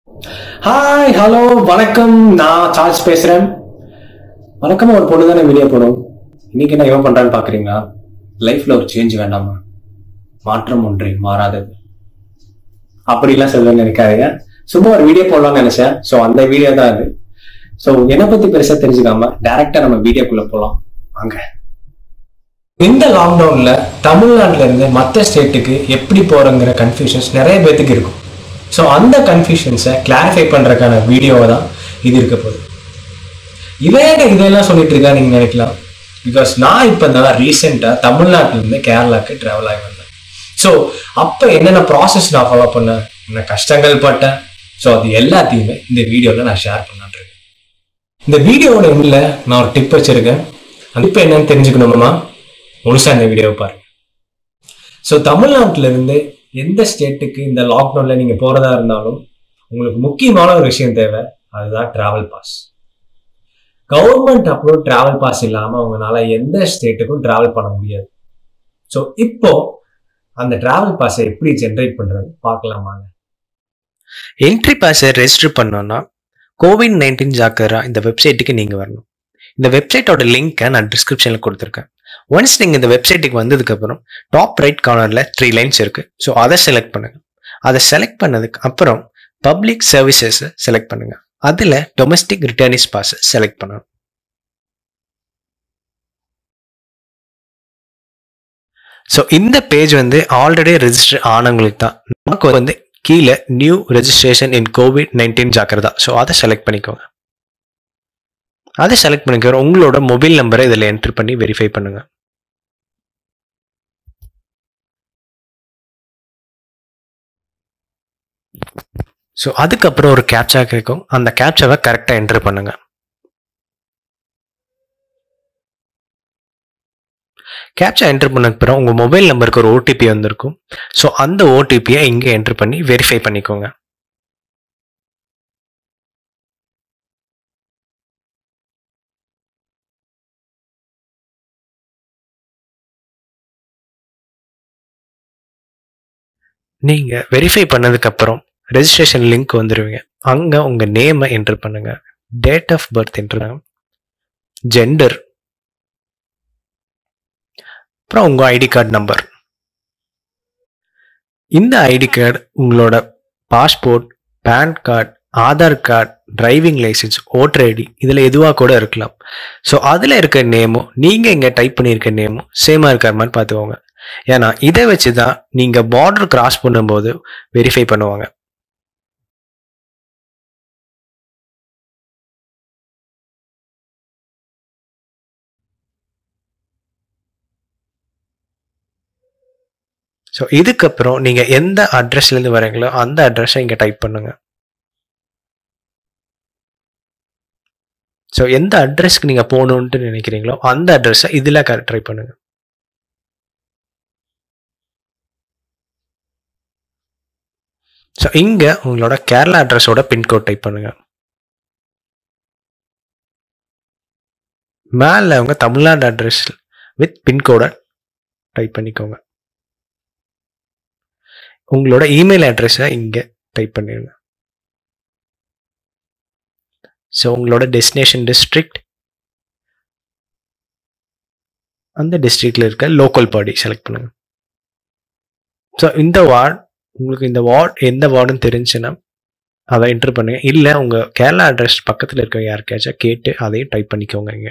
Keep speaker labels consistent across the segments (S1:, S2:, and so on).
S1: hi hello வணக்கம் நான் Charles பேசுறேன் வணக்கமா ஒரு பொண்ணு தானே வீடியோ போடும் இன்னைக்கு என்ன இவன் பண்றான்னு பாக்குறீங்களா லைஃப்ல ஒரு சேஞ்ச் வேண்டாமா மாற்றம் ஒன்றே மாறாதது அப்படிலாம் சொல்லுவேன்னு நினைக்காதீங்க சும்மா ஒரு வீடியோ போடலாம்னு நினைச்சேன் ஸோ அந்த வீடியோ தான் அது ஸோ என்னை பத்தி பெருசா தெரிஞ்சுக்காம டைரக்டா நம்ம வீடியோக்குள்ள போலாம் வாங்க இந்த லாக்டவுன்ல தமிழ்நாட்டுல இருந்து மற்ற ஸ்டேட்டுக்கு எப்படி போறங்கிற கன்ஃபியூஷன்ஸ் நிறைய பேத்துக்கு இருக்கும் ஸோ அந்த கன்ஃபியூஷன்ஸை கிளாரிஃபை பண்றதுக்கான வீடியோவை தான் இது இருக்க போகுது இவன் இதெல்லாம் சொல்லிட்டு இருக்கா நீங்க நினைக்கலாம் பிகாஸ் நான் இப்போ தான் ரீசெண்டாக தமிழ்நாட்டுல இருந்து கேரளாக்கு ட்ராவல் ஆகி வந்தேன் ஸோ அப்போ என்னென்ன ப்ராசஸ் நான் ஃபாலோ பண்ணேன் என்ன கஷ்டங்கள் பட்டேன் ஸோ அது எல்லாத்தையுமே இந்த வீடியோவில் நான் ஷேர் பண்ணலான் இருக்கேன் இந்த வீடியோவோட எண்ணில் நான் ஒரு டிப் வச்சிருக்கேன் அந்த டிப் என்னன்னு தெரிஞ்சுக்கணுமா முழுசா இந்த வீடியோவை பாருங்க ஸோ தமிழ்நாட்டில இருந்து எந்த ஸ்டேட்டுக்கு இந்த லாக்டவுன்ல நீங்க போறதா இருந்தாலும் உங்களுக்கு முக்கியமான ஒரு விஷயம் தேவை அதுதான் travel pass government approve travel pass இல்லாம உங்களால எந்த ஸ்டேட்டுக்கும் டிராவல் பண்ண முடியாது ஸோ இப்போ அந்த டிராவல் பாஸை எப்படி ஜென்ரேட் பண்றது பார்க்கலாமாங்க
S2: என்ட்ரி பாஸை ரெஜிஸ்டர் பண்ணோன்னா கோவிட் நைன்டீன் ஜாக்கரா இந்த வெப்சைட்டுக்கு நீங்கள் வரணும் இந்த வெப்சைட்டோட லிங்க்கை நான் டிஸ்கிரிப்ஷனில் கொடுத்துருக்கேன் ஒன்ஸ் நீங்கள் இந்த வெப்சைட்டுக்கு வந்ததுக்கப்புறம் டாப் ரைட் கார்னரில் த்ரீ லைன்ஸ் இருக்குது ஸோ அதை செலக்ட் பண்ணுங்கள் அதை செலக்ட் பண்ணதுக்கு அப்புறம் பப்ளிக் சர்வீசஸை செலக்ட் பண்ணுங்கள் அதில் டொமஸ்டிக் ரிட்டர்னிஸ் பாஸை செலக்ட் பண்ணணும் ஸோ இந்த பேஜ் வந்து ஆல்ரெடி ரெஜிஸ்டர் ஆனவங்களுக்கு தான் நமக்கு வந்து கீழே new registration in covid nineteen Jagratha so அதை செலக்ட் பண்ணிக்கோங்க அதை செலக்ட் பண்ணிக்கிற உங்களோட மொபைல் நம்பரை இதில் என்ட்ரு பண்ணி வெரிஃபை பண்ணுங்க ஸோ அதுக்கப்புறம் ஒரு கேப்சா கேட்கும் அந்த கேப்சாவை கரெக்டாக என்ட்ரு பண்ணுங்க கேப்சா என்ட்ரு பண்ணதுக்கு அப்புறம் உங்கள் மொபைல் நம்பருக்கு ஒரு ஓடிபி வந்திருக்கும் ஸோ அந்த ஓடிபியை இங்கே என்ட்ரு பண்ணி வெரிஃபை பண்ணிக்கோங்க நீங்கள் வெரிஃபை பண்ணதுக்கப்புறம் ரெஜிஸ்ட்ரேஷன் லிங்க் வந்துடுவீங்க அங்கே உங்கள் நேமை என்ட்ரு பண்ணுங்க date of birth enter gender அப்புறம் உங்கள் ஐடி கார்டு நம்பர் இந்த ஐடி கார்டு உங்களோட passport PAN card Aadhaar card driving licence voter ID இதில் எதுவாக கூட இருக்கலாம் ஸோ அதில் இருக்க நேமும் நீங்கள் இங்கே டைப் பண்ணியிருக்க நேமும் சேமாக இருக்காருமான்னு பார்த்துக்கோங்க ஏன்னா இதை வச்சு தான் நீங்கள் பார்டர் கிராஸ் பண்ணும்போது வெரிஃபை பண்ணுவாங்க ஸோ இதுக்கப்புறம் நீங்கள் எந்த அட்ரஸ்லேருந்து வரீங்களோ அந்த அட்ரஸை இங்கே டைப் பண்ணுங்க ஸோ எந்த அட்ரஸ்க்கு நீங்கள் போகணுன்ட்டு நினைக்கிறீங்களோ அந்த அட்ரஸை இதில் ட்ரை பண்ணுங்க ஸோ இங்கே உங்களோட கேரளா அட்ரஸோட பின்கோட் டைப் பண்ணுங்க மேலே அவங்க தமிழ்நாடு அட்ரஸ் வித் பின்கோடை டைப் பண்ணிக்கோங்க உங்களோட இமெயில் அட்ரஸை இங்கே டைப் பண்ணிடுங்க ஸோ உங்களோட டெஸ்டினேஷன் டிஸ்ட்ரிக்ட் அந்த டிஸ்ட்ரிக்டில் இருக்க லோக்கல் பாடி செலக்ட் பண்ணுங்க ஸோ இந்த வார்டு உங்களுக்கு இந்த வார்டு எந்த வார்டுன்னு தெரிஞ்சுன்னா அதை என்ட்ரு பண்ணுங்க இல்லை உங்கள் கேரளா அட்ரஸ் பக்கத்தில் இருக்க யாருக்காச்சும் கேட்டு அதையும் டைப் பண்ணிக்கோங்க இங்கே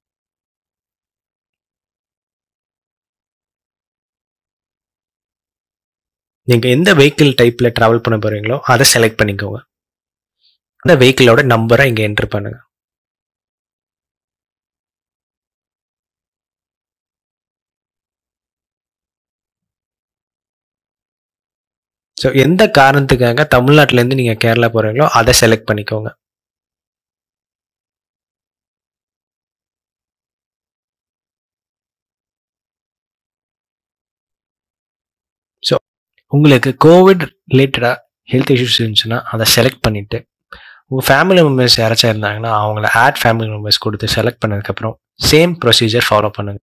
S2: நீங்கள் எந்த வெஹிக்கிள் டைப்பில் ட்ராவல் பண்ண போகிறீங்களோ அதை செலக்ட் பண்ணிக்கோங்க அந்த வெஹிக்கிளோட நம்பரை இங்கே என்ட்ரு பண்ணுங்க ஸோ எந்த காரணத்துக்காக தமிழ்நாட்டிலேருந்து நீங்கள் கேரளா போகிறீங்களோ அதை செலக்ட் பண்ணிக்கோங்க ஸோ உங்களுக்கு கோவிட் ரிலேட்டடாக ஹெல்த் இஷ்யூஸ் இருந்துச்சுன்னா அதை செலக்ட் பண்ணிவிட்டு உங்கள் ஃபேமிலி மெம்பர்ஸ் யாராச்சும் இருந்தாங்கன்னா அவங்கள ஆட் ஃபேமிலி மெம்பர்ஸ் கொடுத்து செலக்ட் பண்ணதுக்கப்புறம் சேம் ப்ரொசீஜர் ஃபாலோ பண்ணுங்க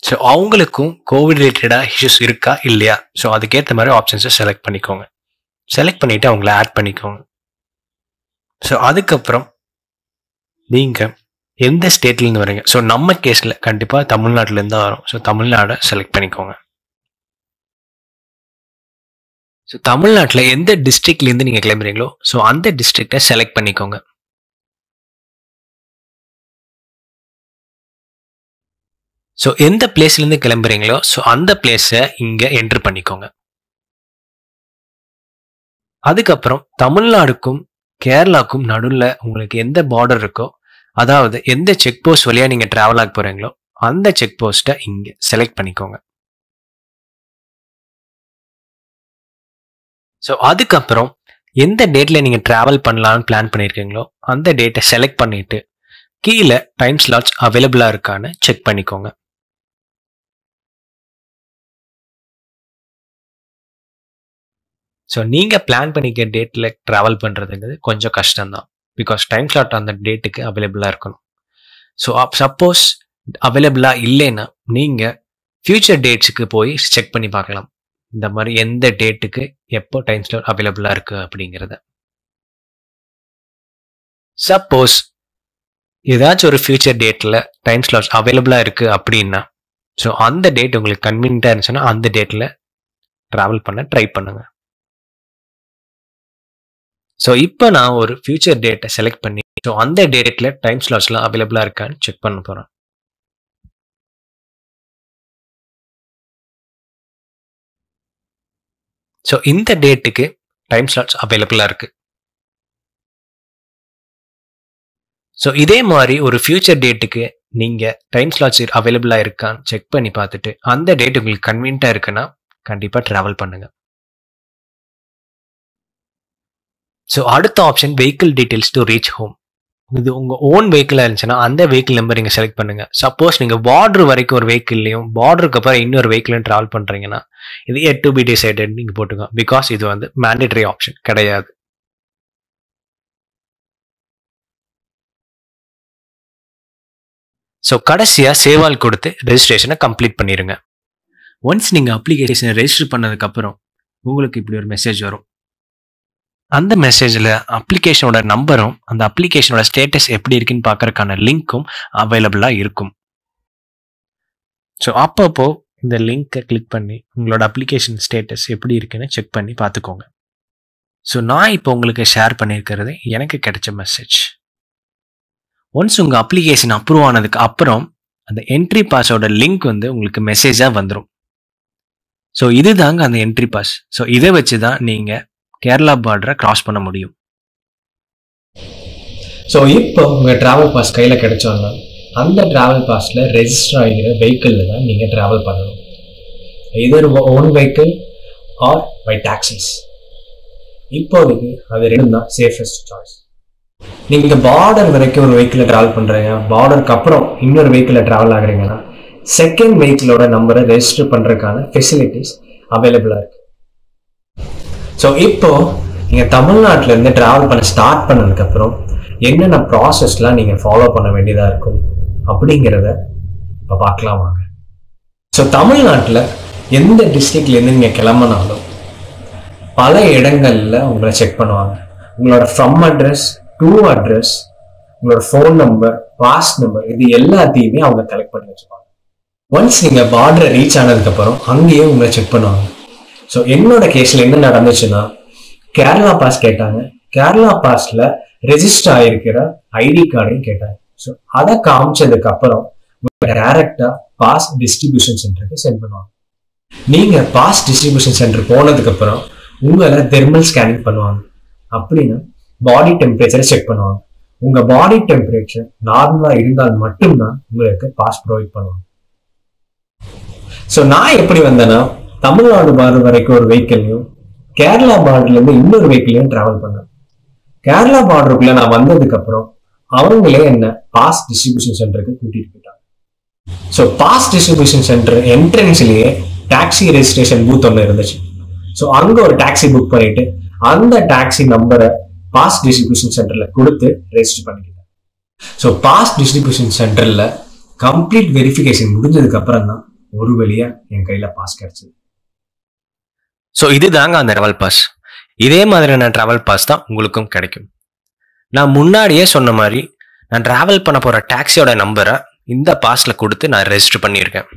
S2: ஸோ அவங்களுக்கும் கோவிட் ரிலேட்டடாக இஷ்யூஸ் இருக்கா இல்லையா ஸோ அதுக்கேற்ற மாதிரி ஆப்ஷன்ஸை செலக்ட் பண்ணிக்கோங்க செலக்ட் பண்ணிவிட்டு அவங்கள ஆட் பண்ணிக்கோங்க ஸோ அதுக்கப்புறம் நீங்கள் எந்த ஸ்டேட்லேருந்து வரீங்க ஸோ நம்ம கேஸில் கண்டிப்பாக தமிழ்நாட்டிலேருந்து தான் வரும் ஸோ தமிழ்நாடை செலக்ட் பண்ணிக்கோங்க ஸோ தமிழ்நாட்டில் எந்த டிஸ்ட்ரிக்ட்லேருந்து நீங்கள் கிளம்புறீங்களோ ஸோ அந்த டிஸ்ட்ரிக்டை செலக்ட் பண்ணிக்கோங்க ஸோ எந்த பிளேஸ்லேருந்து கிளம்புறீங்களோ ஸோ அந்த பிளேஸை இங்கே என்ட்ரு பண்ணிக்கோங்க அதுக்கப்புறம் தமிழ்நாடுக்கும் கேரளாக்கும் நடுவில் உங்களுக்கு எந்த பார்டர் இருக்கோ அதாவது எந்த செக் போஸ்ட் வழியாக நீங்கள் ட்ராவல் ஆக போகிறீங்களோ அந்த செக் போஸ்ட்டை இங்கே செலக்ட் பண்ணிக்கோங்க ஸோ அதுக்கப்புறம் எந்த டேட்டில் நீங்கள் ட்ராவல் பண்ணலாம்னு பிளான் பண்ணியிருக்கீங்களோ அந்த டேட்டை செலக்ட் பண்ணிவிட்டு கீழே டைம் ஸ்லாட்ஸ் அவைலபிளாக இருக்கான்னு செக் பண்ணிக்கோங்க ஸோ நீங்கள் பிளான் பண்ணிக்க டேட்டில் ட்ராவல் பண்ணுறதுங்கிறது கொஞ்சம் கஷ்டம்தான் பிகாஸ் டைம் ஸ்லாட் அந்த டேட்டுக்கு அவைலபிளாக இருக்கணும் ஸோ சப்போஸ் அவைலபிளாக இல்லைன்னா நீங்கள் ஃப்யூச்சர் டேட்ஸுக்கு போய் செக் பண்ணி பார்க்கலாம் இந்த மாதிரி எந்த டேட்டுக்கு எப்போ டைம் ஸ்லாட் அவைலபிளாக இருக்குது அப்படிங்கிறத சப்போஸ் ஏதாச்சும் ஒரு ஃபியூச்சர் டேட்டில் டைம் ஸ்லாட்ஸ் அவைலபிளாக இருக்குது அப்படின்னா ஸோ அந்த டேட் உங்களுக்கு கன்வீனியண்ட்டாக இருந்துச்சுன்னா அந்த டேட்டில் ட்ராவல் பண்ண ட்ரை பண்ணுங்க ஸோ இப்போ நான் ஒரு ஃபியூச்சர் டேட்டை செலக்ட் பண்ணி ஸோ அந்த டேட்டில் டைம் ஸ்லாட்ஸ்லாம் அவைலபிளாக இருக்கான்னு செக் பண்ண போகிறேன் ஸோ இந்த டேட்டுக்கு டைம் ஸ்லாட்ஸ் அவைலபிளாக இருக்கு ஸோ இதே மாதிரி ஒரு ஃபியூச்சர் டேட்டுக்கு நீங்கள் டைம் ஸ்லாட்ஸ் அவைலபிளாக இருக்கான்னு செக் பண்ணி பார்த்துட்டு அந்த டேட் உங்களுக்கு கன்வீனியண்ட்டாக இருக்குன்னா கண்டிப்பாக ட்ராவல் பண்ணுங்க ஸோ அடுத்த option vehicle details to reach home இது உங்கள் ஓன் வெஹிக்கிளாக இருந்துச்சுன்னா அந்த வெஹிக்கிள் நம்பர் நீங்கள் செலக்ட் பண்ணுங்க சப்போஸ் நீங்கள் பார்டர் வரைக்கும் ஒரு வெஹிக்கிள்லையும் பார்டருக்கு அப்புறம் இன்னொரு வெஹிக்கிளையும் ட்ராவல் பண்ணுறீங்கன்னா இது எட் டு பி டிசைடட் நீங்கள் போட்டுக்கோங்க பிகாஸ் இது வந்து மேண்டேட்டரி ஆப்ஷன் கிடையாது ஸோ கடைசியாக சேவால் கொடுத்து ரெஜிஸ்ட்ரேஷனை கம்ப்ளீட் பண்ணிடுங்க ஒன்ஸ் நீங்கள் அப்ளிகேஷனை ரெஜிஸ்டர் பண்ணதுக்கப்புறம் உங்களுக்கு இப்படி ஒரு மெசேஜ் வரும் அந்த மெசேஜில் அப்ளிகேஷனோட நம்பரும் அந்த அப்ளிகேஷனோட ஸ்டேட்டஸ் எப்படி இருக்குன்னு பார்க்கறதுக்கான லிங்க்கும் அவைலபிளாக இருக்கும் ஸோ அப்பப்போ இந்த லிங்க்கை கிளிக் பண்ணி உங்களோட அப்ளிகேஷன் ஸ்டேட்டஸ் எப்படி இருக்குன்னு செக் பண்ணி பார்த்துக்கோங்க ஸோ நான் இப்போ உங்களுக்கு ஷேர் பண்ணியிருக்கிறது எனக்கு கிடைச்ச மெசேஜ் ஒன்ஸ் உங்கள் அப்ளிகேஷன் அப்ரூவ் ஆனதுக்கு அப்புறம் அந்த என்ட்ரி பாஸோட லிங்க் வந்து உங்களுக்கு மெசேஜாக வந்துடும் ஸோ இதுதாங்க அந்த என்ட்ரி பாஸ் ஸோ இதை வச்சு தான் நீங்கள் கேரளா பார்டரை கிராஸ் பண்ண முடியும்
S1: ஸோ இப்போ உங்கள் ட்ராவல் பாஸ் கையில் கிடைச்சோன்னா அந்த ட்ராவல் பாஸில் ரெஜிஸ்டர் ஆகிற வெஹிக்கிளில் தான் நீங்கள் ட்ராவல் பண்ணணும் either own vehicle or by taxis இப்போதைக்கு அது ரெண்டும் தான் சேஃபஸ்ட் சாய்ஸ் நீங்கள் பார்டர் வரைக்கும் ஒரு வெஹிக்கிளில் ட்ராவல் பண்ணுறீங்க பார்டருக்கு அப்புறம் இன்னொரு வெஹிக்கிளில் ட்ராவல் ஆகுறீங்கன்னா செகண்ட் வெஹிக்கிளோட நம்பரை ரெஜிஸ்டர் பண்ணுறதுக்கான ஃபெசிலிட்டிஸ் அவைலபிளாக இருக்குது ஸோ இப்போ நீங்கள் தமிழ்நாட்டிலேருந்து ட்ராவல் பண்ண ஸ்டார்ட் பண்ணதுக்கப்புறம் என்னென்ன ப்ராசஸ்லாம் நீங்கள் ஃபாலோ பண்ண வேண்டியதாக இருக்கும் அப்படிங்கிறத இப்போ பார்க்கலாம் வாங்க ஸோ தமிழ்நாட்டில் எந்த டிஸ்ட்ரிக்ட்லேருந்து நீங்கள் கிளம்புனாலும் பல இடங்களில் உங்களை செக் பண்ணுவாங்க உங்களோட ஃப்ரம் அட்ரஸ் டூ அட்ரஸ் உங்களோட ஃபோன் நம்பர் பாஸ் நம்பர் இது எல்லாத்தையுமே அவங்க கலெக்ட் பண்ணி வச்சுப்பாங்க ஒன்ஸ் நீங்கள் பார்டரை ரீச் ஆனதுக்கப்புறம் அங்கேயே உங்களை செக் பண்ணுவாங்க ஸோ என்னோட கேஸில் என்ன நடந்துச்சுன்னா கேரளா பாஸ் கேட்டாங்க கேரளா பாஸ்ல ரெஜிஸ்டர் ஆயிருக்கிற ஐடி கார்டையும் கேட்டாங்க ஸோ அதை காமிச்சதுக்கு அப்புறம் டேரக்டா பாஸ் டிஸ்ட்ரிபியூஷன் சென்டருக்கு சென்ட் பண்ணுவாங்க நீங்க பாஸ் டிஸ்ட்ரிபியூஷன் சென்டர் போனதுக்கு அப்புறம் உங்களை தெர்மல் ஸ்கேனிங் பண்ணுவாங்க அப்படின்னா பாடி டெம்பரேச்சரை செக் பண்ணுவாங்க உங்க பாடி டெம்பரேச்சர் நார்மலா இருந்தால் மட்டும்தான் உங்களுக்கு பாஸ் ப்ரொவைட் பண்ணுவாங்க ஸோ நான் எப்படி வந்தேன்னா தமிழ்நாடு பார்டர் வரைக்கும் ஒரு வெஹிக்கிள்லையும் கேரளா பார்டர்ல இருந்து இன்னொரு வெஹிக்கிளையும் டிராவல் பண்ணேன் கேரளா பார்டருக்குள்ள நான் வந்ததுக்கு அப்புறம் அவங்களே என்ன பாஸ் டிஸ்ட்ரிபியூஷன் சென்டருக்கு கூட்டிட்டு போயிட்டாங்க ஸோ பாஸ் டிஸ்ட்ரிபியூஷன் சென்டர் என்ட்ரன்ஸ்லயே டாக்ஸி ரெஜிஸ்ட்ரேஷன் பூத் ஒன்று இருந்துச்சு ஸோ அங்க ஒரு டாக்ஸி புக் பண்ணிட்டு அந்த டாக்ஸி நம்பரை பாஸ் டிஸ்ட்ரிபியூஷன் சென்டர்ல கொடுத்து ரெஜிஸ்டர் பண்ணிக்கிட்டேன் ஸோ பாஸ் டிஸ்ட்ரிபியூஷன் சென்டர்ல கம்ப்ளீட் வெரிஃபிகேஷன் முடிஞ்சதுக்கு அப்புறம் தான் ஒரு வழியா என் கையில பாஸ் கிடைச்சது
S2: ஸோ இதுதாங்க அந்த ட்ராவல் பாஸ் இதே மாதிரியான ட்ராவல் பாஸ் தான் உங்களுக்கும் கிடைக்கும் நான் முன்னாடியே சொன்ன மாதிரி நான் டிராவல் பண்ண போற டாக்ஸியோட நம்பரை இந்த பாஸ்ல கொடுத்து நான் ரெஜிஸ்டர் பண்ணியிருக்கேன்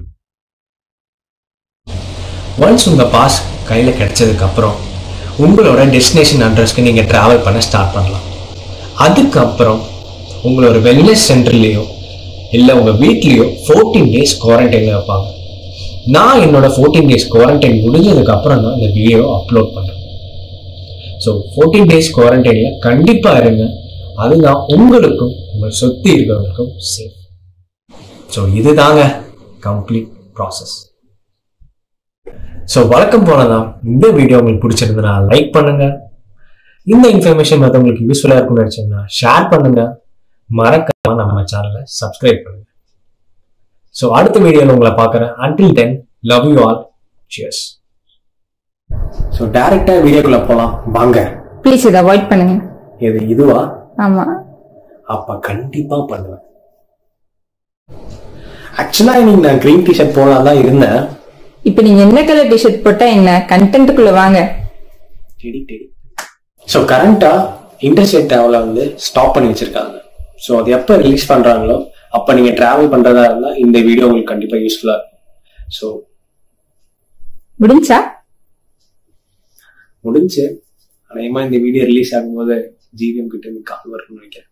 S1: ஒன்ஸ் உங்க பாஸ் கையில கிடைச்சதுக்கு அப்புறம் உங்களோட டெஸ்டினேஷன் அட்ரஸ்க்கு நீங்க டிராவல் பண்ண ஸ்டார்ட் பண்ணலாம் அதுக்கப்புறம் உங்களோட வெல்னஸ் சென்டர்லேயோ இல்லை உங்க வீட்லேயோ ஃபோர்டீன் டேஸ் குவாரண்டைன்ல வைப்பாங்க நான் என்னோட ஃபோர்டீன் டேஸ் குவாரண்டைன் முடிஞ்சதுக்கு அப்புறம் தான் இந்த வீடியோ அப்லோட் பண்றேன் ஸோ ஃபோர்டீன் டேஸ் குவாரண்டைன்ல கண்டிப்பா இருங்க அதுதான் உங்களுக்கும் உங்களை சுத்தி இருக்கிறவங்களுக்கும் சேஃப் ஸோ இதுதாங்க கம்ப்ளீட் ப்ராசஸ் ஸோ வழக்கம் போலதான் இந்த வீடியோ உங்களுக்கு பிடிச்சிருந்தனா லைக் பண்ணுங்க இந்த இன்ஃபர்மேஷன் மற்றவங்களுக்கு யூஸ்ஃபுல்லாக இருக்கும்னு நினச்சிங்கன்னா ஷேர் பண்ணுங்க மறக்காம நம்ம சேனலை சப்ஸ்கிரைப் பண்ணுங்க ஸோ அடுத்த வீடியோவில் உங்களை பார்க்குறேன் until then love you all cheers so டேரெக்டாக வீடியோக்குள்ளே போகலாம் வாங்க
S3: ப்ளீஸ் இதை அவாய்ட் பண்ணுங்க
S1: இது இதுவா
S3: ஆமா
S1: அப்ப கண்டிப்பா பண்ணுவேன் ஆக்சுவலா இன்னைக்கு நான் கிரீன் டிஷர்ட் போடலாம் தான் இருந்தேன்
S3: இப்போ நீங்க என்ன கலர் டிஷர்ட் போட்டா என்ன கண்டென்ட்டுக்குள்ள வாங்க
S1: டெடி டெடி ஸோ கரண்டா இன்டர்ஸ்டேட் டிராவலை வந்து ஸ்டாப் பண்ணி வச்சிருக்காங்க ஸோ அது எப்போ ரிலீஸ் பண்றாங்களோ அப்போ நீங்க டிராவல் பண்றதா இருந்தா இந்த வீடியோ உங்களுக்கு கண்டிப்பா யூஸ்ஃபுல்லா இருக்கும் ஸோ
S3: முடிஞ்சா
S1: முடிஞ்சு அநேகமா இந்த வீடியோ ரிலீஸ் ஆகும்போது ஜிவிஎம் கிட்ட இருந்து கால் வரும்னு நினைக்கிறேன்